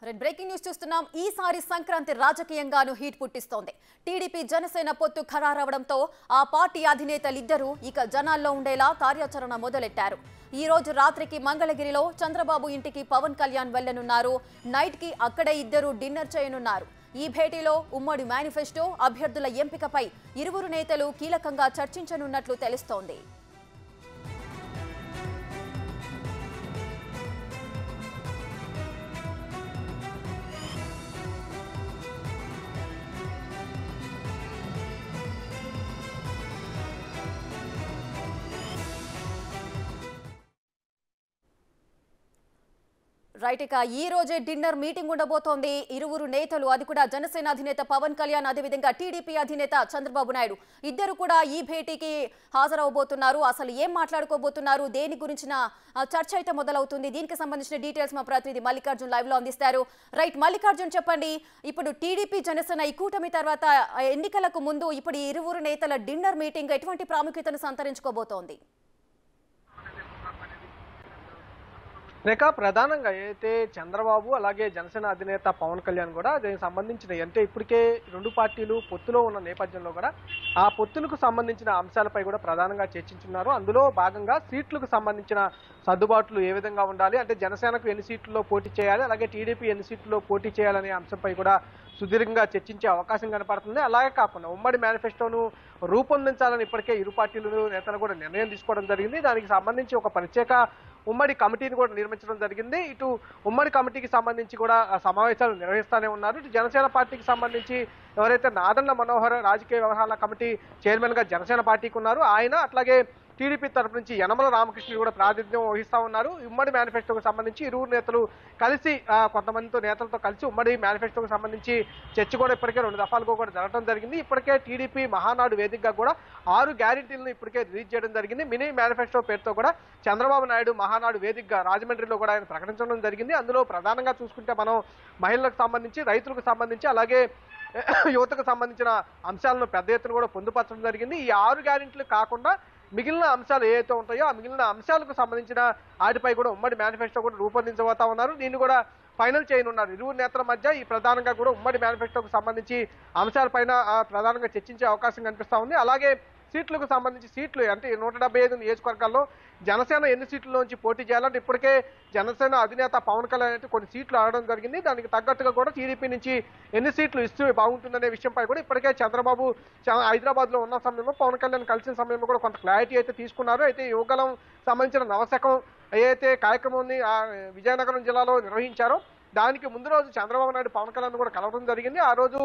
Red breaking news చూస్తున్నాం ఈసారి సంక్రాంతి రాజకీయంగాను హీట్ పుట్టిస్తోంది టీడీపీ జనసేన పొత్తు ఖరారవడంతో ఆ పార్టీ అధినేతలిద్దరూ ఇక జనాల్లో ఉండేలా కార్యాచరణ మొదలెట్టారు ఈ రోజు రాత్రికి మంగళగిరిలో చంద్రబాబు ఇంటికి పవన్ కళ్యాణ్ వెళ్లనున్నారు నైట్ కి అక్కడే ఇద్దరు డిన్నర్ చేయనున్నారు ఈ భేటీలో ఉమ్మడి మేనిఫెస్టో అభ్యర్థుల ఎంపికపై ఇరువురు నేతలు కీలకంగా చర్చించనున్నట్లు తెలుస్తోంది రైట్ ఇక ఈ రోజే డిన్నర్ మీటింగ్ ఉండబోతోంది ఇరువురు నేతలు అది కూడా జనసేన అధినేత పవన్ కళ్యాణ్ అదేవిధంగా టీడీపీ అధినేత చంద్రబాబు నాయుడు ఇద్దరు కూడా ఈ భేటీకి హాజరవబోతున్నారు అసలు ఏం మాట్లాడుకోబోతున్నారు దేని గురించిన ఆ, చర్చ అయితే మొదలవుతుంది దీనికి సంబంధించిన డీటెయిల్స్ మా ప్రతినిధి మల్లికార్జున్ లైవ్ లో అందిస్తారు రైట్ మల్లికార్జున్ చెప్పండి ఇప్పుడు టీడీపీ జనసేన ఈ కూటమి తర్వాత ఆ, ఎన్నికలకు ముందు ఇప్పుడు ఈ ఇరువురు నేతల డిన్నర్ మీటింగ్ ఎటువంటి ప్రాముఖ్యతను సంతరించుకోబోతోంది రేఖ ప్రధానంగా అయితే చంద్రబాబు అలాగే జనసేన అధినేత పవన్ కళ్యాణ్ కూడా దీనికి సంబంధించిన అంటే ఇప్పటికే రెండు పార్టీలు పొత్తులో ఉన్న నేపథ్యంలో కూడా ఆ పొత్తులకు సంబంధించిన అంశాలపై కూడా ప్రధానంగా చర్చించున్నారు అందులో భాగంగా సీట్లకు సంబంధించిన సర్దుబాట్లు ఏ విధంగా ఉండాలి అంటే జనసేనకు ఎన్ని సీట్లలో పోటీ చేయాలి అలాగే టీడీపీ ఎన్ని సీట్లలో పోటీ చేయాలనే అంశంపై కూడా సుదీర్ఘంగా చర్చించే అవకాశం కనపడుతుంది అలాగే కాకుండా ఉమ్మడి మేనిఫెస్టోను రూపొందించాలని ఇప్పటికే ఇరు పార్టీలు నేతలు కూడా నిర్ణయం తీసుకోవడం జరిగింది దానికి సంబంధించి ఒక ప్రత్యేక ఉమ్మడి కమిటీని కూడా నిర్మించడం జరిగింది ఇటు ఉమ్మడి కమిటీకి సంబంధించి కూడా ఆ, సమావేశాలు నిర్వహిస్తూనే ఉన్నారు ఇటు జనసేన పార్టీకి సంబంధించి ఎవరైతే నాదన్న మనోహర్ రాజకీయ వ్యవహారాల కమిటీ చైర్మన్ గా జనసేన పార్టీకి ఉన్నారు ఆయన అట్లాగే టీడీపీ తరపు నుంచి యనమల రామకృష్ణ కూడా ప్రాతినిధ్యం వహిస్తా ఉన్నారు ఉమ్మడి మేనిఫెస్టోకు సంబంధించి ఇరువురు నేతలు కలిసి ఆ, కొంతమందితో నేతలతో కలిసి ఉమ్మడి మేనిఫెస్టోకు సంబంధించి చర్చ కూడా ఇప్పటికే రెండు దఫాలుగా కూడా జరగడం జరిగింది ఇప్పటికే టీడీపీ మహానాడు వేదికగా కూడా ఆరు గ్యారెంటీలను ఇప్పటికే రిలీజ్ చేయడం జరిగింది మినీ మేనిఫెస్టో పేరుతో కూడా చంద్రబాబు నాయుడు మహానాడు వేదికగా రాజమండ్రిలో కూడా ఆయన ప్రకటించడం జరిగింది అందులో ప్రధానంగా చూసుకుంటే మనం మహిళలకు సంబంధించి రైతులకు సంబంధించి అలాగే యువతకు సంబంధించిన అంశాలను పెద్ద ఎత్తున కూడా పొందుపరచడం జరిగింది ఈ ఆరు గ్యారెంటీలు కాకుండా మిగిలిన అంశాలు ఏవైతే ఉంటాయో ఆ మిగిలిన అంశాలకు సంబంధించిన వాటిపై కూడా ఉమ్మడి మేనిఫెస్టో కూడా రూపొందించబోతా ఉన్నారు దీన్ని కూడా ఫైనల్ చేయనున్నారు ఇరువురు నేతల మధ్య ఈ ప్రధానంగా కూడా ఉమ్మడి మేనిఫెస్టోకు సంబంధించి అంశాలపైన ఆ, ప్రధానంగా చర్చించే అవకాశం కనిపిస్తా ఉంది అలాగే సీట్లకు సంబంధించి సీట్లు అంటే నూట డెబ్బై ఐదు నియోజకవర్గాల్లో జనసేన ఎన్ని సీట్లలోంచి పోటీ చేయాలంటే ఇప్పటికే జనసేన అధినేత పవన్ కళ్యాణ్ అయితే కొన్ని సీట్లు ఆడడం జరిగింది దానికి తగ్గట్టుగా కూడా టీడీపీ నుంచి ఎన్ని సీట్లు ఇస్తే బాగుంటుందనే విషయంపై కూడా ఇప్పటికే చంద్రబాబు హైదరాబాద్ లో ఉన్న సమయంలో పవన్ కళ్యాణ్ కలిసిన సమయంలో కూడా కొంత క్లారిటీ అయితే తీసుకున్నారు అయితే యువగలం సంబంధించిన నవశకం ఏదైతే కార్యక్రమాన్ని ఆ, విజయనగరం జిల్లాలో నిర్వహించారో దానికి ముందు రోజు చంద్రబాబు నాయుడు పవన్ కళ్యాణ్ కూడా కలవడం జరిగింది ఆ రోజు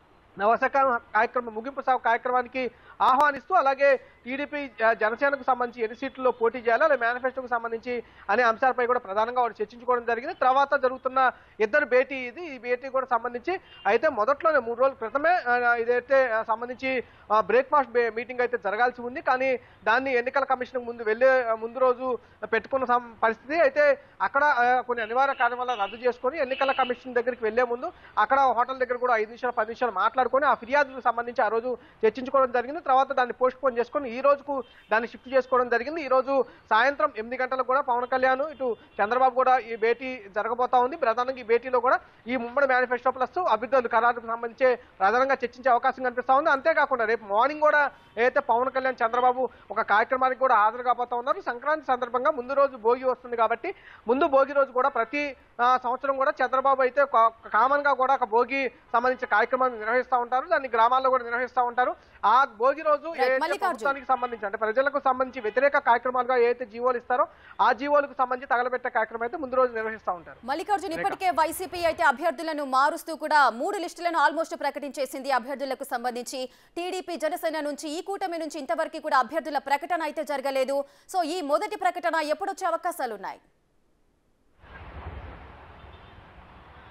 నవశకం కార్యక్రమం ముగింపు సభ కార్యక్రమానికి ఆహ్వానిస్తూ అలాగే టీడీపీ జ- జనసేనకు సంబంధించి ఎన్ని సీట్లలో పోటీ చేయాలి అలాగే మేనిఫెస్టోకు సంబంధించి అనే అంశాలపై కూడా ప్రధానంగా వారు చర్చించుకోవడం జరిగింది తర్వాత జరుగుతున్న ఇద్దరు భేటీ ఇది ఈ భేటీ కూడా సంబంధించి అయితే మొదట్లోనే మూడు రోజుల క్రితమే ఆ, ఇదైతే ఆ, సంబంధించి బ్రేక్ఫాస్ట్ మీటింగ్ అయితే జరగాల్సి ఉంది కానీ దాన్ని ఎన్నికల కమిషన్ ముందు వెళ్ళే ఆ, ముందు రోజు పెట్టుకున్న సం- పరిస్థితి అయితే అక్కడ ఆ, కొన్ని అనివార్య కారణం వల్ల రద్దు చేసుకొని ఎన్నికల కమిషన్ దగ్గరికి వెళ్లే ముందు అక్కడ హోటల్ దగ్గర కూడా ఐదు నిమిషాలు పది నిమిషాలు మాట్లాడుకొని ఆ ఫిర్యాదులకు సంబంధించి ఆ రోజు చర్చించుకోవడం జరిగింది తర్వాత దాన్ని పోస్ట్ పోన్ చేసుకొని ఈ రోజుకు దాన్ని షిఫ్ట్ చేసుకోవడం జరిగింది ఈ రోజు సాయంత్రం ఎనిమిది గంటలకు కూడా పవన్ కళ్యాణ్ ఇటు చంద్రబాబు కూడా ఈ భేటీ జరగబోతా ఉంది ప్రధానంగా ఈ భేటీలో కూడా ఈ ముమ్మడి మేనిఫెస్టో ప్లస్ అభ్యర్థుల ఖరారుకు సంబంధించి ప్రధానంగా చర్చించే అవకాశం కనిపిస్తా ఉంది అంతేకాకుండా రేపు మార్నింగ్ కూడా ఏదైతే పవన్ కళ్యాణ్ చంద్రబాబు ఒక కార్యక్రమానికి కూడా హాజరు కాబోతా ఉన్నారు సంక్రాంతి సందర్భంగా ముందు రోజు భోగి వస్తుంది కాబట్టి ముందు భోగి రోజు కూడా ప్రతి ఆ, సంవత్సరం కూడా చంద్రబాబు అయితే కామన్ గా కూడా ఒక భోగి సంబంధించిన కార్యక్రమాన్ని నిర్వహిస్తూ ఉంటారు దాన్ని గ్రామాల్లో కూడా నిర్వహిస్తూ ఉంటారు ఆ భోగి రోజు Right, ఏదైతే మల్లికార్జున్. ప్రభుత్వానికి సంబంధించి అంటే ప్రజలకు సంబంధించి వ్యతిరేక కార్యక్రమాలుగా ఏదైతే జీవోలు ఇస్తారో ఆ జీవోలకు సంబంధించి తగలబెట్టే కార్యక్రమం అయితే ముందు రోజు నిర్వహిస్తూ ఉంటారు మల్లికార్జున్ ఇప్పటికే వైసీపీ అయితే అభ్యర్థులను మారుస్తూ కూడా మూడు లిస్టులను ఆల్మోస్ట్ ప్రకటించేసింది అభ్యర్థులకు సంబంధించి టీడీపీ జనసేన నుంచి ఈ కూటమి నుంచి ఇంతవరకు కూడా అభ్యర్థుల ప్రకటన అయితే జరగలేదు సో ఈ మొదటి ప్రకటన ఎప్పుడొచ్చే అవకాశాలు ఉన్నాయి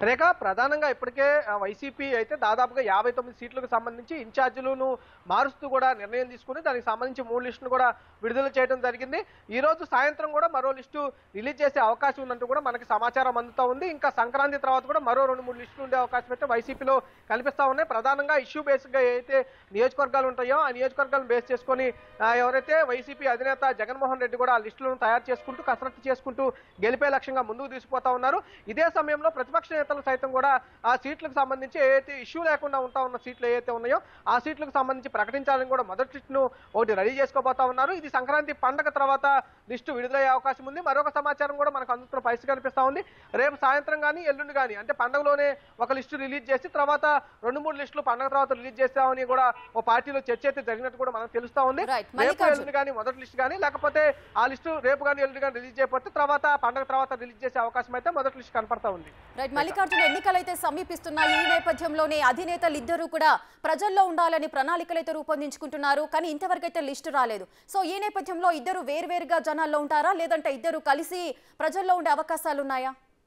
రేఖ ప్రధానంగా ఇప్పటికే ఆ, వైసీపీ అయితే దాదాపుగా యాభై తొమ్మిది సీట్లకు సంబంధించి ఇన్ఛార్జీలను మారుస్తూ కూడా నిర్ణయం తీసుకుని దానికి సంబంధించి మూడు లిస్టులు కూడా విడుదల చేయడం జరిగింది ఈ రోజు సాయంత్రం కూడా మరో లిస్టు రిలీజ్ చేసే అవకాశం ఉందంటూ కూడా మనకి సమాచారం అందుతా ఉంది ఇంకా సంక్రాంతి తర్వాత కూడా మరో రెండు మూడు లిస్టులు ఉండే అవకాశం అయితే వైసీపీలో కనిపిస్తా ఉన్నాయి ప్రధానంగా ఇష్యూ బేస్డ్ గా ఏదైతే నియోజకవర్గాలు ఉంటాయో ఆ నియోజకవర్గాలను బేస్ చేసుకొని ఆ, ఎవరైతే వైసీపీ అధినేత జగన్మోహన్ రెడ్డి కూడా ఆ లిస్టులను తయారు చేసుకుంటూ కసరత్తు చేసుకుంటూ గెలిపే లక్ష్యంగా ముందుకు తీసుకుపోతా ఉన్నారు ఇదే సమయంలో ప్రతిపక్ష నేతలు సైతం కూడా ఆ సీట్లకు సంబంధించి ఏదైతే ఇష్యూ లేకుండా ఉంటా ఉన్న సీట్లు ఏవైతే ఉన్నాయో ఆ సీట్లకు సంబంధించి ప్రకటించాలని కూడా మొదటి లిస్టును ఒకటి రెడీ చేసుకోబోతా ఉన్నారు ఇది సంక్రాంతి పండగ తర్వాత లిస్టు విడుదలయ్యే అవకాశం ఉంది మరొక సమాచారం కూడా మనకు అందుతున్న పరిస్థితి కనిపిస్తా ఉంది రేపు సాయంత్రం కానీ ఎల్లుండి కానీ అంటే పండగలోనే ఒక లిస్టు రిలీజ్ చేసి తర్వాత రెండు మూడు లిస్టులు పండగ తర్వాత రిలీజ్ చేస్తామని కూడా ఓ పార్టీలో చర్చ అయితే జరిగినట్టు కూడా మనకు తెలుస్తా ఉంది Right. రేపు మల్లికార్జున్. ఎల్లుండి కానీ మొదటి లిస్ట్ కానీ లేకపోతే ఆ లిస్టు రేపు కానీ ఎల్లుండి కానీ రిలీజ్ చేయకపోతే తర్వాత పండగ తర్వాత రిలీజ్ చేసే అవకాశం అయితే మొదటి లిస్ట్ కనపడతా ఉంది రైట్ మల్లికార్జున ఎన్నికలైతే సమీపిస్తున్నాయి ఈ నేపథ్యంలోనే అధినేతలు ఇద్దరు కూడా ప్రజల్లో ఉండాలని ప్రణాళికలైతే రూపొందించుకుంటున్నారు కానీ ఇంతవరకు అయితే లిస్టు రాలేదు సో ఈ నేపథ్యంలో ఇద్దరు వేరువేరుగా జనాల్లో ఉంటారా లేదంటే ఇద్దరు కలిసి ప్రజల్లో ఉండే అవకాశాలు ఉన్నాయా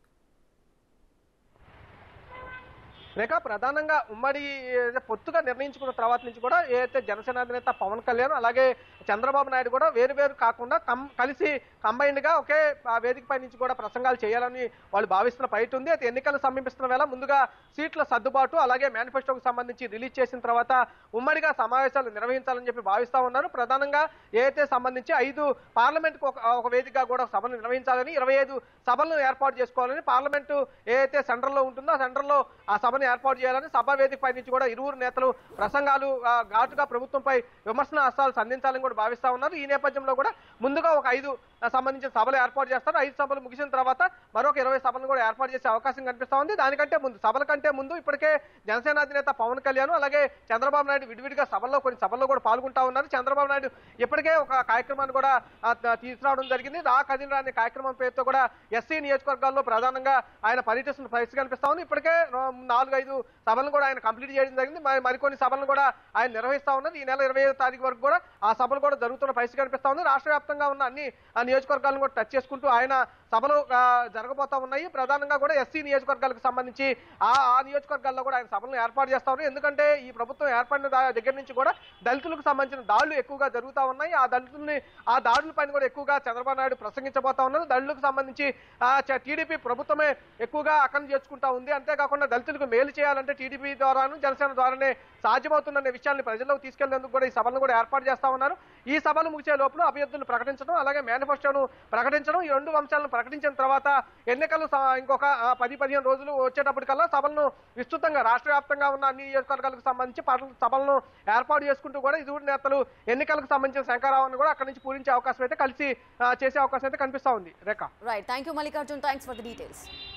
రేఖ ప్రధానంగా ఉమ్మడి ఏదైతే పొత్తుగా నిర్ణయించుకున్న తర్వాత నుంచి కూడా ఏదైతే జనసేన అధినేత పవన్ కళ్యాణ్ అలాగే చంద్రబాబు నాయుడు కూడా వేరు వేరు కాకుండా కం కలిసి కంబైన్డ్ గా ఒకే ఆ వేదిక పై నుంచి కూడా ప్రసంగాలు చేయాలని వాళ్ళు భావిస్తున్న బయట ఉంది అయితే ఎన్నికలు సమీపిస్తున్న వేళ ముందుగా సీట్ల సర్దుబాటు అలాగే మేనిఫెస్టోకి సంబంధించి రిలీజ్ చేసిన తర్వాత ఉమ్మడిగా సమావేశాలు నిర్వహించాలని చెప్పి భావిస్తా ఉన్నారు ప్రధానంగా ఏదైతే సంబంధించి ఐదు పార్లమెంట్ ఒక ఒక వేదికగా కూడా సభలు నిర్వహించాలని ఇరవై ఐదు సభలను ఏర్పాటు చేసుకోవాలని పార్లమెంటు ఏదైతే సెంట్రల్ లో ఉంటుందో ఆ సెంట్రల్ లో ఆ సభను ఏర్పాటు చేయాలని సభా వేదిక పై నుంచి కూడా ఇరువురు నేతలు ప్రసంగాలు ఆ, ఘాటుగా ప్రభుత్వంపై విమర్శన హస్తాలు సంధించాలని కూడా భావిస్తా ఉన్నారు ఈ నేపథ్యంలో కూడా ముందుగా ఒక ఐదు ఆ, సంబంధించిన సభలు ఏర్పాటు చేస్తారు ఐదు సభలు ముగిసిన తర్వాత మరొక ఇరవై సభలను కూడా ఏర్పాటు చేసే అవకాశం కనిపిస్తా ఉంది దానికంటే ముందు సభల కంటే ముందు ఇప్పటికే జనసేన అధినేత పవన్ కళ్యాణ్ అలాగే చంద్రబాబు నాయుడు విడివిడిగా సభల్లో కొన్ని సభల్లో కూడా పాల్గొంటా ఉన్నారు చంద్రబాబు నాయుడు ఇప్పటికే ఒక కార్యక్రమాన్ని కూడా ఆ, త- తీసుకురావడం జరిగింది రా కదిలిరా అనే కార్యక్రమం పేరుతో కూడా ఎస్సీ నియోజకవర్గాల్లో ప్రధానంగా ఆయన పర్యటిస్తున్న పరిస్థితి కనిపిస్తా ఉంది ఇప్పటికే ఆ, నాలుగు ఐదు సభలను కూడా ఆయన కంప్లీట్ చేయడం జరిగింది మరి మరికొన్ని సభలను కూడా ఆయన నిర్వహిస్తా ఉన్నారు ఈ నెల ఇరవై ఐదు తారీఖు వరకు కూడా ఆ సభలు కూడా జరుగుతున్న పరిస్థితి కనిపిస్తా ఉంది రాష్ట్ర వ్యాప్తంగా ఉన్న అన్ని ఆ నియోజకవర్గాలను కూడా టచ్ చేసుకుంటూ ఆయన సభలు ఆ, జరగబోతా ఉన్నాయి ప్రధానంగా కూడా ఎస్సీ నియోజకవర్గాలకు సంబంధించి ఆ ఆ నియోజకవర్గాల్లో కూడా ఆయన సభలను ఏర్పాటు చేస్తా ఉన్నారు ఎందుకంటే ఈ ప్రభుత్వం ఏర్పడిన దా- దగ్గర నుంచి కూడా దళితులకు సంబంధించిన దాడులు ఎక్కువగా జరుగుతా ఉన్నాయి ఆ దళితుల్ని ఆ దాడుల పైన కూడా ఎక్కువగా చంద్రబాబు నాయుడు ప్రసంగించబోతా ఉన్నారు దళితులకు సంబంధించి ఆ చ- టీడీపీ ప్రభుత్వమే ఎక్కువగా అక్కడిని చేర్చుకుంటా ఉంది అంతేకాకుండా దళితులకు మేలు చేయాలంటే టీడీపీ ద్వారాను జనసేన ద్వారానే సాధ్యమవుతుందనే విషయాన్ని ప్రజల్లోకి తీసుకెళ్లేందుకు కూడా ఈ సభలను కూడా ఏర్పాటు చేస్తా ఉన్నారు ఈ సభలు ముగిసే లోపల అభ్యర్థులను ప్రకటించడం అలాగే మేనిఫెస్టోను ప్రకటించడం ఈ రెండు అంశాలను ప్రకటించిన తర్వాత ఎన్నికలు స- ఇంకొక ఆ, పది పదిహేను రోజులు వచ్చేటప్పటికల్లా సభలను విస్తృతంగా రాష్ట్ర వ్యాప్తంగా ఉన్న అన్ని నియోజకవర్గాలకు సంబంధించి పద- సభలను ఏర్పాటు చేసుకుంటూ కూడా ఇరువురు నేతలు ఎన్నికలకు సంబంధించిన శంకరావును కూడా అక్కడి నుంచి పూరించే అవకాశం అయితే కలిసి ఆ, చేసే అవకాశం అయితే కనిపిస్తా ఉంది Rekha right thank you Mallikarjun thanks for the details